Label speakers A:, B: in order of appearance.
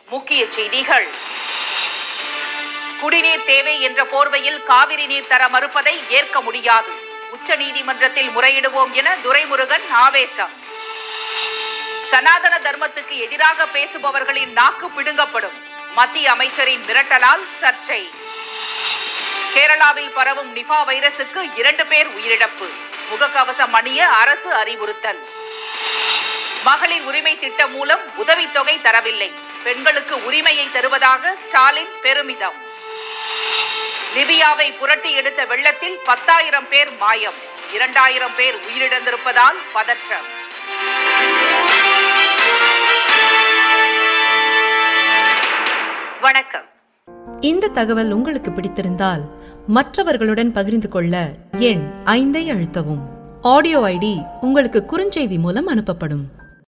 A: முக்கிய செய்திகள் குடிநீர் தேவை என்ற போர்வையில் காவிரி நீர் தர மறுப்பதை ஏற்க முடியாது உச்சநீதிமன்றத்தில் முறையிடுவோம் என துரைமுருகன் ஆவேசம் சனாதன தர்மத்துக்கு எதிராக பேசுபவர்களின் நாக்கு பிடுங்கப்படும் மத்திய அமைச்சரின் மிரட்டலால் சர்ச்சை கேரளாவில் பரவும் நிபா வைரசுக்கு இரண்டு பேர் உயிரிழப்பு முகக்கவசம் அணிய அரசு அறிவுறுத்தல் மகளிர் உரிமை திட்டம் மூலம் உதவித்தொகை தரவில்லை பெண்களுக்கு உரிமையை தருவதாக ஸ்டாலின் பெருமிதம் லிபியாவை புரட்டி எடுத்த வெள்ளத்தில் பத்தாயிரம் பேர் மாயம் இரண்டாயிரம் பேர் உயிரிழந்திருப்பதால் பதற்றம் வணக்கம்
B: இந்த தகவல் உங்களுக்கு பிடித்திருந்தால் மற்றவர்களுடன் பகிர்ந்து கொள்ள எண் ஐந்தை அழுத்தவும் ஆடியோ ஐடி உங்களுக்கு குறுஞ்செய்தி மூலம் அனுப்பப்படும்